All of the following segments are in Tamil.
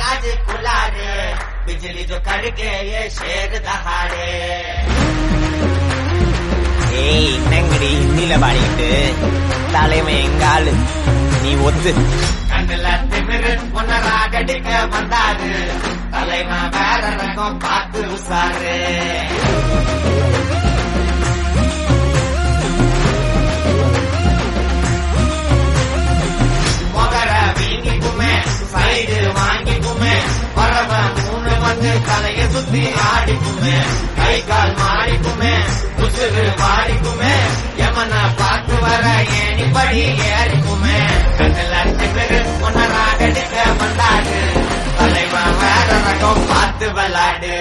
आज कुलारे बिजली जो करके ये शेर दहाड़े ஏய் என்னங்கடி ஹிந்தில பாடிட்டு தலைமை எங்காளு நீ ஒத்து கண்ணுல திமிரு உன்னராகடிக்க வந்தாரு தலைவன் வேற ரகம் பார்த்து உசாரு முகர வீங்கிக்குமே சைடு வாங்கிக்குமே வரவ மூணு வந்து தலைய சுத்தி ஆடிக்குமே கை கால் மாறிக்குமே உசுறு வாடிக்குமே எமன பார்த்து வர ஏணிப்படி ஏறிக்குமே கண்ணுல திமிரு உன்னராகடிக்க வந்தாரு தலைவன் வேற ரகம் பார்த்து விளாடு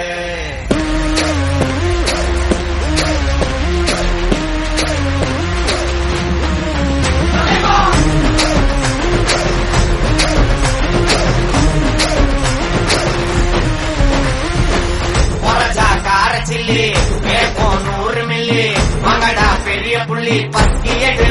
முறைச்சா கார சில்லி கேட்போம் நூறு மில்லி மகடா பெரிய புள்ளி பத்தி எடு